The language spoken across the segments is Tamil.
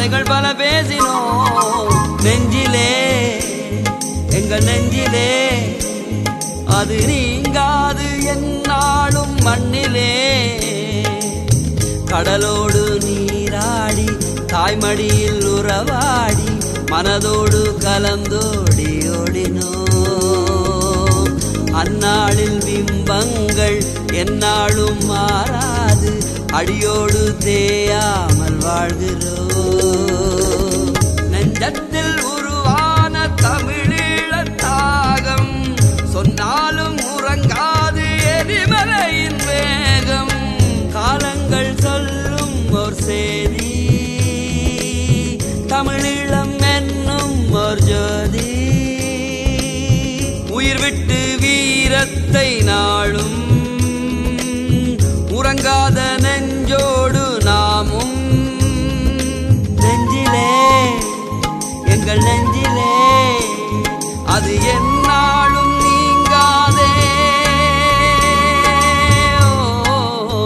கதைகள் பல பேசினோம் நெஞ்சிலே எங்கள் நெஞ்சிலே அது நீங்காது என்னாலும் மண்ணிலே கடலோடு நீராடி தாய்மடியில் உறவாடி மனதோடு கலந்தோடி ஓடினோம் அந்நாளில் பிம்பங்கள் எந்நாளும் மாறாது அடியோடு தேயாமல் வாழ்கிறோம் நெஞ்சத்தில் உருவான தமிழீழத் தாகம் சொன்னாலும் உறங்காது எரிமலையின் வேகம் காலங்கள் சொல்லும் ஒரு செய்தி தமிழீழம் என்னும் ஒரு ஜோதி உயிர் விட்டு வீரத்தை நாளும் உறங்காத நெஞ்சோடு நாமும் நெஞ்சிலே எங்கள் நெஞ்சிலே அது என்னாலும் நீங்காதே ஓ.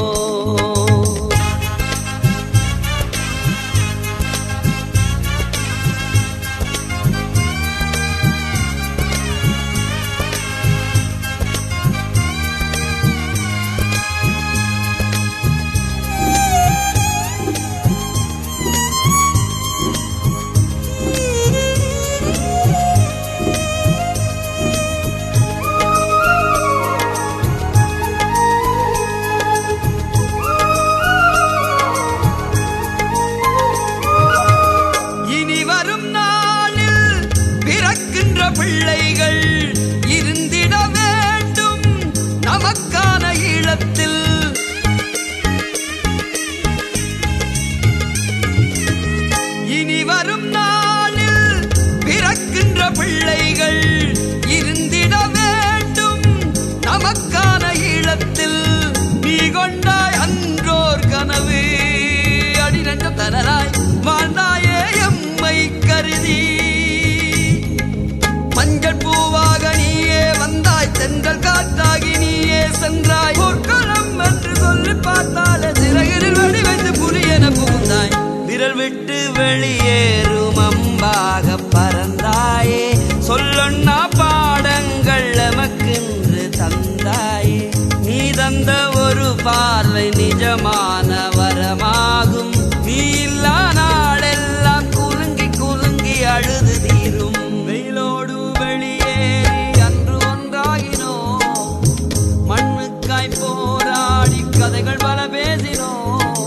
இனி வரும் நாளில் பிறக்கின்ற பிள்ளைகள் இருந்திட வேண்டும் நமக்கான ஈழத்தில் இனி வரும் நாளில் பிறக்கின்ற பிள்ளைகள் இருந்திட வேண்டும் நமக்கான ஈழத்தில் நீ கொண்டாய் அன்றோர் கனவு அடி நெஞ்ச தனராய் வாழ்ந்தாயே எம்மை கருதி மஞ்சள் பூவாக நீயே வந்தாய் தென்றல் காற்றாகி நீயே சென்றாய் பொற்களம் என்று சொல்லி பார்த்தாலே சிறகிரில் வெடி வைத்து புலி என புகுந்தாய் விரல் விட்டு வெளியேறும் அம்பாக பறந்தாயே சொல்லொன்னா பாடங்கள் எமக்கென்று தந்தாயே நீ தந்த ஒரு பார்வை நிஜமான வரமாகும் நீ இல்லா நாளெல்லாம் குலுங்கி குலுங்கி அழுது தீரும் வெயிலோடு வெளியேறி அன்று ஒன்றாகினோம் மண்ணுக்காய் போராடி கதைகள் பல பேசினோம்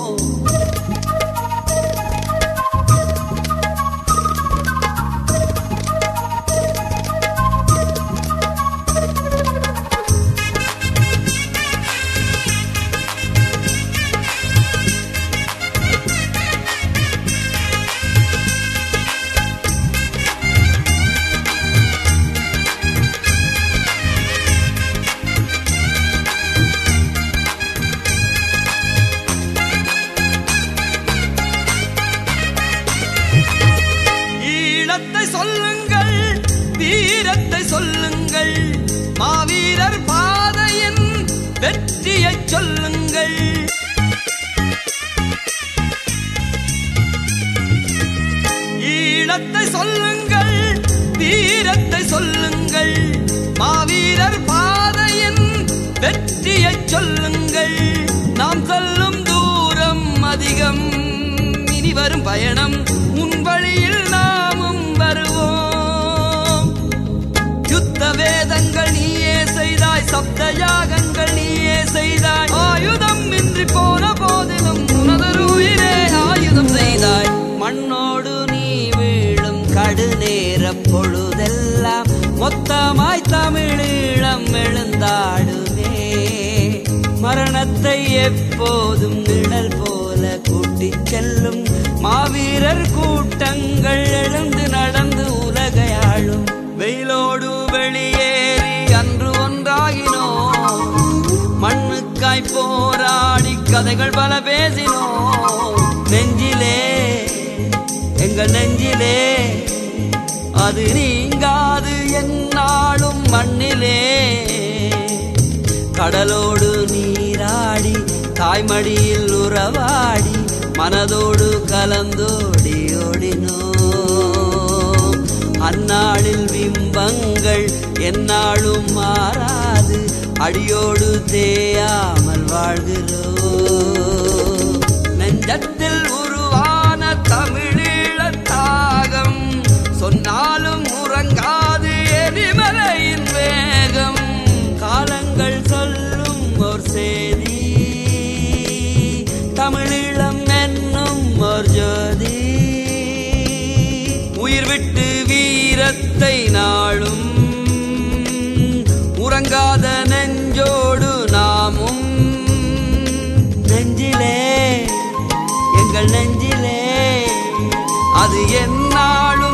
ஈழத்தை சொல்லுங்கள் வீரத்தை சொல்லுங்கள் மாவீரர் பாதையின் வெற்றியை சொல்லுங்கள் ஈழத்தை சொல்லுங்கள் வீரத்தை சொல்லுங்கள் மாவீரர் பாதையின் வெற்றியை சொல்லுங்கள் நாம் செல்லும் தூரம் அதிகம் இனி வரும் பயணம் உன் வழியில் நாமும் வருவோம் யுத்த வேதங்கள் நீயே செய்தாய் சப்த யாகங்கள் நீயே செய்தாய் ஆயுதம் இன்றி போன போதிலும் உனதொரு உயிரே ஆயுதம் செய்தாய் மண்ணோடு நீ வீழும் கடுநேர பொழுதெல்லாம் மொத்தமாய் தமிழீழம் எழுந்தாடுமே மரணத்தை எப்போதும் நிழல் போல கூட்டிச் செல்லும் மாவீரர் கூட்டங்கள் எழுந்து நடந்து உலகையாளும் வெயிலோடு வெளியேறி அன்று ஒன்றாகினோம் மண்ணுக்காய் போராடி கதைகள் பல பேசினோம் நெஞ்சிலே எங்கள் நெஞ்சிலே அது நீங்காது என்னாலும் மண்ணிலே கடலோடு நீராடி தாய்மடியில் உறவாடி மனதோடு கலந்தோடி பாடினோம் அந்நாளில் பிம்பங்கள் எந்நாளும் மாறாது அடியோடு தேயாமல் வாழ்கிறோம் நெஞ்சத்தில் உருவான தமிழீழத் தாகம் சொன்னாலும் உறங்காது எரிமலையின் வேகம் காலங்கள் சொல்லும் ஒரு செய்தி தமிழீழம் என்னும் ஒரு ஜோதி உயிர் விட்டு வீரத்தை நாளும் உறங்காத நெஞ்சோடு நாமும் நெஞ்சிலே எங்கள் நெஞ்சிலே அது என்னாலும்